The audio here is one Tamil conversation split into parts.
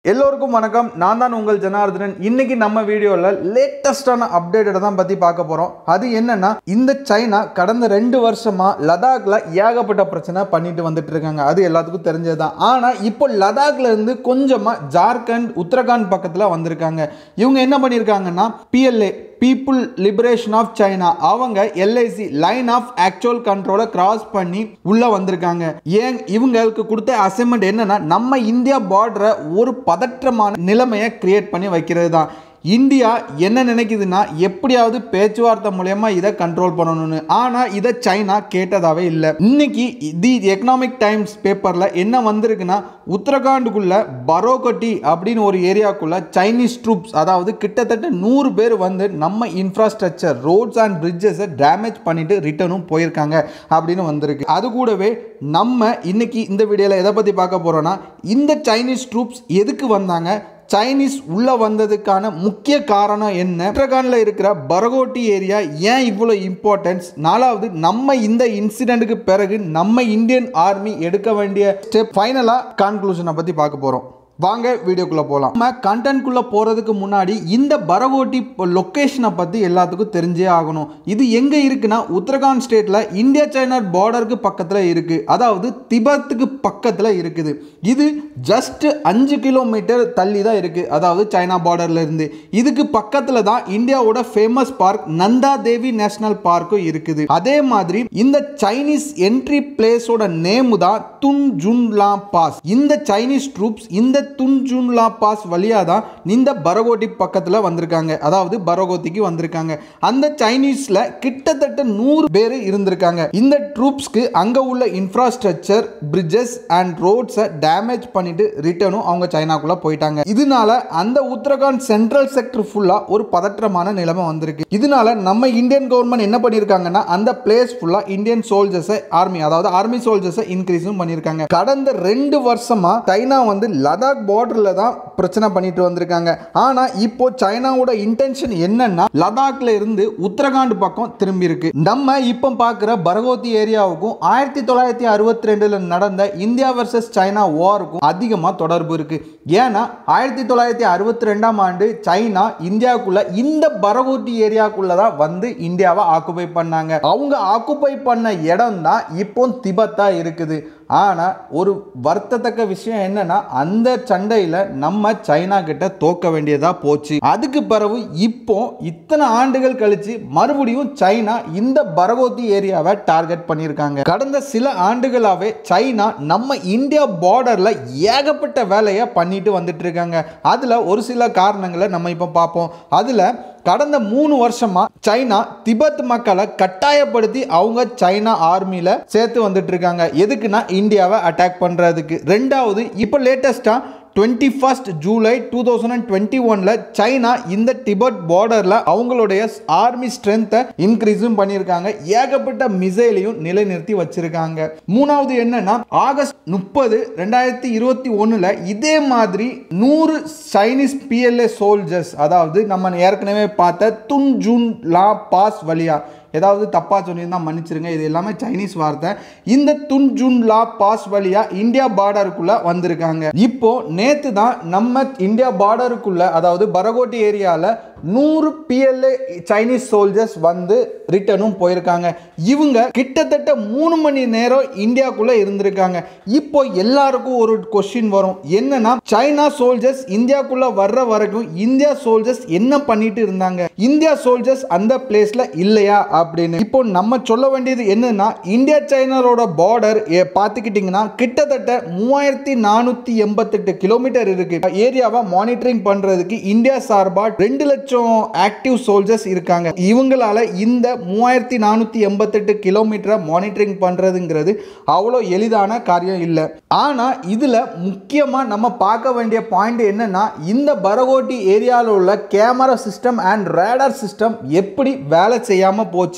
எல்லோருக்கும் வணக்கம் நான் தான் உங்கள் ஜனார்தனன் இன்னைக்கு நம்ம வீடியோவில் லேட்டஸ்டான அப்டேட்டை தான் பற்றி பார்க்க போகிறோம் அது என்னன்னா இந்த சைனா கடந்த ரெண்டு வருஷமா லடாக்ல ஏகப்பட்ட பிரச்சனை பண்ணிட்டு வந்துட்டு இருக்காங்க அது எல்லாத்துக்கும் தெரிஞ்சது தான் ஆனால் இப்போ லடாக்ல இருந்து கொஞ்சமாக ஜார்க்கண்ட் உத்தரகாண்ட் பக்கத்தில் வந்திருக்காங்க இவங்க என்ன பண்ணியிருக்காங்கன்னா PLA people liberation of China அவங்க எல்ஐசி லைன் ஆஃப் ஆக்சுவல் கண்ட்ரோலை கிராஸ் பண்ணி உள்ள வந்திருக்காங்க ஏன் இவங்களுக்கு கொடுத்த அசைன்மெண்ட் என்னன்னா நம்ம இந்தியா பார்டரை ஒரு பதற்றமான நிலைமையை கிரியேட் பண்ணி வைக்கிறது தான் இந்தியா என்ன நினைக்குதுன்னா எப்படியாவது பேச்சுவார்த்தை மூலயமா இதை கண்ட்ரோல் பண்ணணும்னு ஆனால் இதை சைனா கேட்டதாவே இல்லை இன்னைக்கு தி எக்கனாமிக் டைம்ஸ் பேப்பரில் என்ன வந்திருக்குன்னா உத்தரகாண்டுக்குள்ள பரோகட்டி அப்படின்னு ஒரு ஏரியாக்குள்ள சைனீஸ் ட்ரூப்ஸ் அதாவது கிட்டத்தட்ட நூறு பேர் வந்து நம்ம இன்ஃப்ராஸ்ட்ரக்சர் ரோட்ஸ் அண்ட் பிரிட்ஜஸை டேமேஜ் பண்ணிட்டு ரிட்டர்னும் போயிருக்காங்க அப்படின்னு வந்திருக்கு அது கூடவே நம்ம இன்னைக்கு இந்த வீடியோவில் எதை பற்றி பார்க்க போகிறோன்னா இந்த சைனீஸ் ட்ரூப்ஸ் எதுக்கு வந்தாங்க சைனீஸ் உள்ள வந்ததுக்கான முக்கிய காரணம் என்ன உத்தரகாண்டில் இருக்கிற பரகோட்டி ஏரியா ஏன் இவ்வளோ இம்பார்ட்டன்ஸ் நாலாவது நம்ம இந்த இன்சிடென்ட்டுக்கு பிறகு நம்ம இந்தியன் ஆர்மி எடுக்க வேண்டிய ஸ்டெப் ஃபைனலாக கான்க்ளூஷனை பற்றி பார்க்க போகிறோம் வாங்க வீடியோக்குள்ளே போகலாம் நம்ம கண்டென்ட்குள்ளே போகிறதுக்கு முன்னாடி இந்த பரகோட்டி லொக்கேஷனை பற்றி எல்லாத்துக்கும் தெரிஞ்சே ஆகணும் இது எங்கே இருக்குன்னா உத்தரகாண்ட் ஸ்டேட்டில் இந்தியா சைனா பார்டருக்கு பக்கத்தில் இருக்குது அதாவது திபத்துக்கு பக்கத்தில் இருக்குது இது ஜஸ்ட் அஞ்சு கிலோமீட்டர் தள்ளி தான் இருக்குது அதாவது சைனா பார்டர்ல இருந்து இதுக்கு பக்கத்தில் தான் இந்தியாவோட famous park Nanda Devi national பார்க்கும் இருக்குது அதே மாதிரி இந்த சைனீஸ் என்ட்ரி பிளேஸோட நேம் தான் துன் ஜுன்லா பாஸ் இந்த சைனீஸ் ட்ரூப்ஸ் இந்த துன் ஜுன்லா பாஸ் வழியாக தான் இந்த பரகோட்டி பக்கத்தில் வந்திருக்காங்க அதாவது பரகோத்திக்கு வந்திருக்காங்க அந்த சைனீஸில் கிட்டத்தட்ட நூறு பேர் இருந்திருக்காங்க இந்த ட்ரூப்ஸ்க்கு அங்கே உள்ள இன்ஃப்ராஸ்ட்ரக்சர் பிரிட்ஜஸ் அண்ட் ரோட்ஸை டேமேஜ் பண்ணிட்டு ரிட்டர்னும் அவங்க சைனாக்குள்ளே போயிட்டாங்க இதனால அந்த உத்தரகாண்ட் சென்ட்ரல் செக்டர் ஃபுல்லாக ஒரு பதற்றமான நிலைமை வந்திருக்கு இதனால நம்ம இந்தியன் கவர்மெண்ட் என்ன பண்ணியிருக்காங்கன்னா அந்த பிளேஸ் ஃபுல்லாக இந்தியன் சோல்ஜர்ஸை ஆர்மி அதாவது ஆர்மி சோல்ஜர்ஸை இன்க்ரீஸும் பண்ணியிருக்காங்க கடந்த ரெண்டு வருஷமா சைனா வந்து லடாக் பார்டரில் தான் பிரச்சனை பண்ணிட்டு வந்திருக்காங்க ஆனால் இப்போ சைனாவோட இன்டென்ஷன் என்னன்னா லடாக்ல இருந்து உத்தரகாண்ட் பக்கம் திரும்பி இருக்கு நம்ம இப்போ பார்க்குற பரகோத்தி ஏரியாவுக்கும் ஆயிரத்தி தொள்ளாயிரத்தி அறுபத்தி ரெண்டுல நடந்த இந்தியா வர்சஸ் சைனா வாருக்கும் அதிகமாக தொடர்பு இருக்கு ஏன்னா ஆயிரத்தி தொள்ளாயிரத்தி அறுபத்தி ரெண்டாம் ஆண்டு சைனா இந்தியாவுக்குள்ள இந்த பரகோட்டி ஏரியாக்குள்ள தான் வந்து இந்தியாவை ஆக்குபை பண்ணாங்க அவங்க ஆக்குபை பண்ண இடம் தான் இப்போ திபத்தா இருக்குது ஆனால் ஒரு வருத்தத்தக்க விஷயம் என்னன்னா அந்த சண்டையில் நம்ம சைனா கிட்ட தோக்க வேண்டியதாக போச்சு அதுக்கு பிறகு இப்போ இத்தனை ஆண்டுகள் கழிச்சு மறுபடியும் சைனா இந்த பரகோத்தி ஏரியாவை டார்கெட் பண்ணியிருக்காங்க கடந்த சில ஆண்டுகளாகவே சைனா நம்ம இந்தியா பார்டரில் ஏகப்பட்ட வேலையை பண்ணிட்டு வந்துட்டு இருக்காங்க அதில் ஒரு சில காரணங்களை நம்ம இப்போ பார்ப்போம் அதில் கடந்த மூணு வருஷமா சைனா திபெத் மக்களை கட்டாயப்படுத்தி அவங்க சைனா ஆர்மியில சேர்த்து வந்துட்டு இருக்காங்க எதுக்குன்னா இந்தியாவை அட்டாக் பண்றதுக்கு ரெண்டாவது இப்போ லேட்டஸ்டா twenty first July two thousand and twenty ஒனில் சைனா இந்த டிபெட் பார்டரில் அவங்களுடைய ஆர்மி ஸ்ட்ரென்த்தை இன்க்ரீஸும் பண்ணியிருக்காங்க ஏகப்பட்ட மிசைலையும் நிலைநிறுத்தி வச்சிருக்காங்க மூணாவது என்னன்னா ஆகஸ்ட் முப்பது ரெண்டாயிரத்தி இருபத்தி ஒன்றில் இதே மாதிரி நூறு சைனீஸ் பிஎல்ஏ சோல்ஜர்ஸ் அதாவது நம்ம ஏற்கனவே பார்த்த துன் ஜூன் லா பாஸ் வழியா ஏதாவது தப்பாக சொன்னியிருந்தா மன்னிச்சிருங்க இது எல்லாமே சைனீஸ் வார்த்தை இந்த துன் ஜுன் லா பாஸ் வழியாக இந்தியா பார்டருக்குள்ள வந்திருக்காங்க இப்போ நேற்று தான் நம்ம இந்தியா பார்டருக்குள்ள அதாவது பரகோட்டி ஏரியாவில் நூறு பிஎல்ஏ சைனீஸ் சோல்ஜர்ஸ் வந்து ரிட்டர்னும் போயிருக்காங்க இவங்க கிட்டத்தட்ட மூணு மணி நேரம் இந்தியாக்குள்ள இருந்திருக்காங்க இப்போ எல்லாருக்கும் ஒரு கொஸ்டின் வரும் என்னன்னா சைனா சோல்ஜர்ஸ் இந்தியாக்குள்ள வர்ற வரைக்கும் இந்தியா சோல்ஜர்ஸ் என்ன பண்ணிட்டு இருந்தாங்க இந்தியா சோல்ஜர்ஸ் அந்த பிளேஸ்ல இல்லையா அப்படின்னு இப்போ நம்ம சொல்ல வேண்டியது என்னன்னா இந்தியா சைனாவோட பார்டர் பார்த்துக்கிட்டிங்கன்னா கிட்டத்தட்ட மூவாயிரத்தி நானூற்றி எண்பத்தெட்டு கிலோமீட்டர் இருக்கு ஏரியாவை மானிட்டரிங் பண்ணுறதுக்கு இந்தியா சார்பாக ரெண்டு லட்சம் ஆக்டிவ் சோல்ஜர்ஸ் இருக்காங்க இவங்களால இந்த மூவாயிரத்தி நானூற்றி எண்பத்தெட்டு கிலோமீட்டரை மானிட்டரிங் பண்ணுறதுங்கிறது அவ்வளோ எளிதான காரியம் இல்லை ஆனால் இதில் முக்கியமாக நம்ம பார்க்க வேண்டிய பாயிண்ட் என்னன்னா இந்த பரகோட்டி ஏரியாவில் உள்ள camera system and radar system எப்படி வேலை செய்யாமல் போச்சு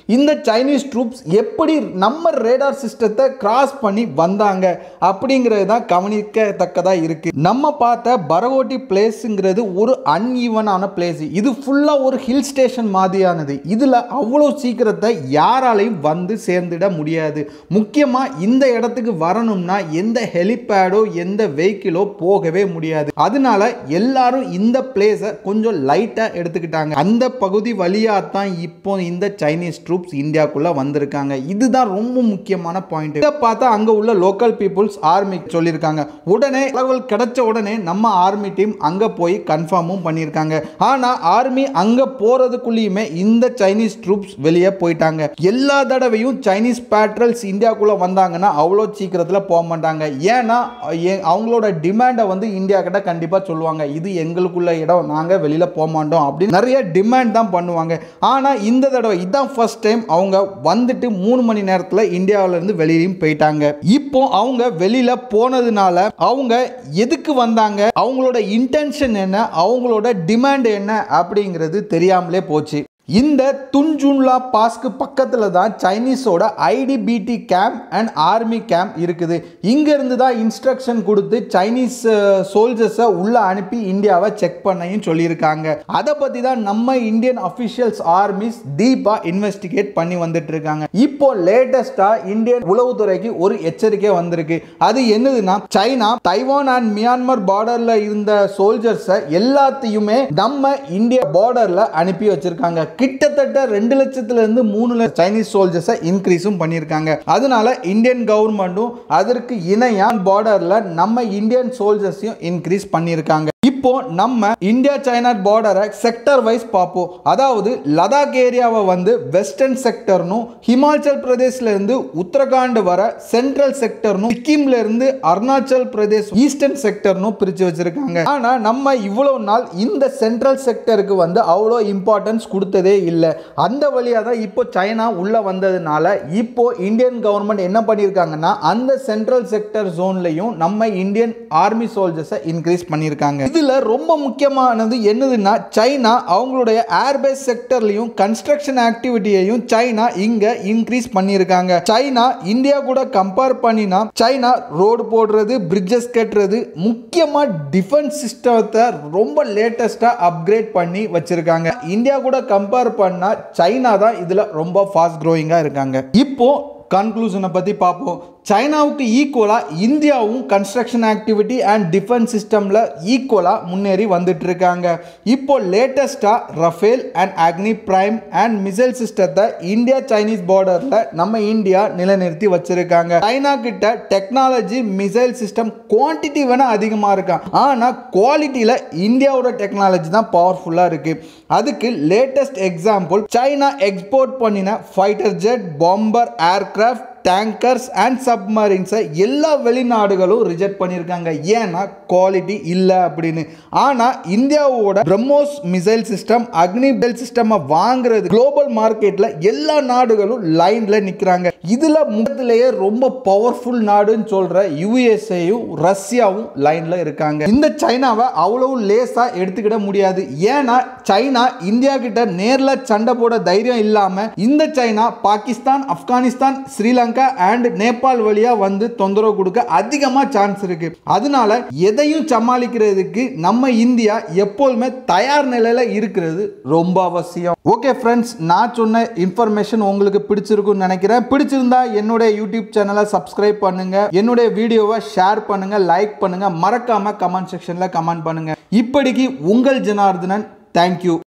இந்த சைனீஸ் ட்ரூப்ஸ் எப்படி நம்ம ரேடார் சிஸ்டத்தை கிராஸ் பண்ணி வந்தாங்க அப்படிங்கிறது தான் கவனிக்கத்தக்கதா இருக்கு நம்ம பார்த்த பரகோட்டி பிளேஸுங்கிறது ஒரு அன்ஈவனான பிளேஸ் இது ஃபுல்லா ஒரு ஹில் ஸ்டேஷன் மாதிரியானது இதுல அவ்வளோ சீக்கிரத்தை யாராலையும் வந்து சேர்ந்துட முடியாது முக்கியமா இந்த இடத்துக்கு வரணும்னா எந்த ஹெலிபேடோ எந்த வெஹிக்கிளோ போகவே முடியாது அதனால எல்லாரும் இந்த பிளேஸை கொஞ்சம் லைட்டாக எடுத்துக்கிட்டாங்க அந்த பகுதி வழியாக தான் இப்போ இந்த சைனீஸ் ட்ரூப்ஸ் இந்தியாக்குள்ள வந்திருக்காங்க இதுதான் ரொம்ப முக்கியமான பாயிண்ட் இதை பார்த்தா அங்கே உள்ள லோக்கல் பீப்புள்ஸ் ஆர்மி சொல்லியிருக்காங்க உடனே தகவல் கிடைச்ச உடனே நம்ம ஆர்மி டீம் அங்கே போய் கன்ஃபார்மும் பண்ணியிருக்காங்க ஆனால் ஆர்மி அங்கே போகிறதுக்குள்ளேயுமே இந்த சைனீஸ் ட்ரூப்ஸ் வெளியே போயிட்டாங்க எல்லா தடவையும் சைனீஸ் பேட்ரல்ஸ் இந்தியாக்குள்ளே வந்தாங்கன்னா அவ்வளோ சீக்கிரத்தில் போக மாட்டாங்க ஏன்னா எ- அவங்களோட டிமாண்டை வந்து இந்தியா கிட்ட கண்டிப்பாக சொல்லுவாங்க இது எங்களுக்குள்ள இடம் நாங்கள் வெளியில் போக மாட்டோம் அப்படின்னு நிறைய டிமாண்ட் தான் பண்ணுவாங்க ஆனால் இந்த தடவை இதான் ஃபர்ஸ்ட் டைம் அவங்க வந்துட்டு மூணு மணி நேரத்தில் இந்தியாவிலேருந்து வெளியிலையும் போயிட்டாங்க இப்போ அவங்க வெளியில் போனதுனால அவங்க எதுக்கு வந்தாங்க அவங்களோட இன்டென்ஷன் என்ன அவங்களோட டிமாண்ட் என்ன அப்படிங்கிறது தெரியாமலே போச்சு இந்த துன்ஜுன்லா பாஸ்க்கு பக்கத்தில் தான் சைனீஸோட ITBP camp and army camp இருக்குது இங்கேருந்து தான் இன்ஸ்ட்ரக்ஷன் கொடுத்து சைனீஸ் சோல்ஜர்ஸை உள்ளே அனுப்பி இந்தியாவை செக் பண்ணையும் சொல்லியிருக்காங்க அதை பற்றி தான் நம்ம இந்தியன் அஃபிஷியல்ஸ் ஆர்மிஸ் டீப்பாக இன்வெஸ்டிகேட் பண்ணி வந்துட்டு இருக்காங்க இப்போ லேட்டஸ்ட்டாக இந்தியன் உளவுத்துறைக்கு ஒரு எச்சரிக்கை வந்திருக்கு அது என்னதுன்னா சைனா தைவான் அண்ட் மியான்மர் பார்டரில் இருந்த சோல்ஜர்ஸை எல்லாத்தையுமே நம்ம இந்தியா பார்டரில் அனுப்பி வச்சிருக்காங்க கிட்டத்தட்ட ரெண்டு லட்சத்துல இருந்து மூணு லட்சம் சைனீஸ் சோல்ஜர்ஸை இன்க்ரீஸும் பண்ணியிருக்காங்க அதனால இந்தியன் கவர்மெண்ட்டும் அதற்கு இணையா பார்டர்ல நம்ம இந்தியன் சோல்ஜர்ஸையும் இன்க்ரீஸ் பண்ணியிருக்காங்க இப்போ நம்ம இந்தியா சைனா பார்டரை செக்டர் வைஸ் பார்ப்போம் அதாவது லடாக் ஏரியாவை வந்து வெஸ்டர்ன் செக்டர்னும் ஹிமாச்சல் பிரதேஷ்ல இருந்து உத்தரகாண்ட் வர சென்ட்ரல் செக்டர்னும் சிக்கிம்ல இருந்து அருணாச்சல் பிரதேஷ் ஈஸ்டர்ன் செக்டர்னும் பிரிச்சு வச்சிருக்காங்க ஆனா நம்ம இவ்வளவு நாள் இந்த சென்ட்ரல் செக்டருக்கு வந்து அவ்வளோ இம்பார்ட்டன்ஸ் கொடுத்ததே இல்லை அந்த வழியாக தான் இப்போ சைனா உள்ள வந்ததுனால இப்போ இந்தியன் கவர்மெண்ட் என்ன பண்ணியிருக்காங்கன்னா அந்த சென்ட்ரல் செக்டர் ஜோன்லையும் நம்ம இந்தியன் ஆர்மி சோல்ஜர்ஸை இன்க்ரீஸ் பண்ணியிருக்காங்க இதுல ரொம்ப முக்கியமானது என்னதுன்னா சைனா அவங்களுடைய ஏர்பேஸ் செக்டர்லையும் கன்ஸ்ட்ரக்ஷன் ஆக்டிவிட்டியையும் சைனா இங்க இன்க்ரீஸ் பண்ணியிருக்காங்க சைனா இந்தியா கூட கம்பேர் பண்ணினா சைனா ரோடு போடுறது பிரிட்ஜஸ் கட்டுறது முக்கியமா டிஃபென்ஸ் சிஸ்டத்தை ரொம்ப லேட்டஸ்டா அப்கிரேட் பண்ணி வச்சிருக்காங்க இந்தியா கூட கம்பேர் பண்ணா சைனா தான் இதுல ரொம்ப ஃபாஸ்ட் க்ரோயிங்கா இருக்காங்க இப்போ கன்க்ளூஷனை பற்றி பார்ப்போம் சைனாவுக்கு ஈக்குவலாக இந்தியாவும் கன்ஸ்ட்ரக்ஷன் ஆக்டிவிட்டி அண்ட் டிஃபென்ஸ் சிஸ்டமில் ஈக்குவலாக முன்னேறி வந்துட்டு இருக்காங்க இப்போ லேட்டஸ்ட்டாக Rafale and Agni prime and missile சிஸ்டத்தை இந்தியா சைனீஸ் பார்டரில் நம்ம இந்தியா நிலைநிறுத்தி வச்சிருக்காங்க சைனா கிட்ட டெக்னாலஜி மிசைல் சிஸ்டம் குவான்டிட்டி வேணால் அதிகமாக இருக்கான் ஆனால் குவாலிட்டியில் இந்தியாவோட டெக்னாலஜி தான் பவர்ஃபுல்லாக இருக்குது அதுக்கு லேட்டஸ்ட் எக்ஸாம்பிள் சைனா எக்ஸ்போர்ட் பண்ணின fighter jet bomber aircraft tankers and சப்மரீன்ஸை எல்லா வெளிநாடுகளும் ரிஜெக்ட் பண்ணியிருக்காங்க ஏன்னா குவாலிட்டி இல்லை அப்படின்னு ஆனால் இந்தியாவோட பிரம்மோஸ் மிசைல் சிஸ்டம் அக்னி பெல் சிஸ்டமை வாங்குறது குளோபல் மார்க்கெட்டில் எல்லா நாடுகளும் லைனில் நிற்கிறாங்க இதில் முகத்திலேயே ரொம்ப பவர்ஃபுல் நாடுன்னு சொல்கிற யுஎஸ்ஏயும் ரஷ்யாவும் லைனில் இருக்காங்க இந்த சைனாவை அவ்வளவு லேசாக எடுத்துக்கிட முடியாது ஏன்னா சைனா இந்தியா கிட்ட நேரில் சண்டை போட தைரியம் இல்லாமல் இந்த சைனா பாகிஸ்தான் ஆப்கானிஸ்தான் ஸ்ரீலங்கா அண்ட் நேபாள் வழியா வந்து தொந்தரவு கொடுக்க அதிகமா சான்ஸ் இருக்கு அதனால எதையும் சமாளிக்கிறதுக்கு நம்ம இந்தியா எப்போதுமே தயார் நிலையில இருக்கிறது ரொம்ப அவசியம் ஓகே ஃப்ரெண்ட்ஸ் நான் சொன்ன இன்ஃபர்மேஷன் உங்களுக்கு பிடிச்சிருக்கும்னு நினைக்கிறேன் பிடிச்சிருந்தா என்னுடைய யூடியூப் சேனலை சப்ஸ்கிரைப் பண்ணுங்க என்னுடைய வீடியோவை ஷேர் பண்ணுங்க லைக் பண்ணுங்க மறக்காம கமெண்ட் செக்ஷன்ல கமெண்ட் பண்ணுங்க இப்படிக்கு உங்கள் ஜனார்தனன் தேங்க்யூ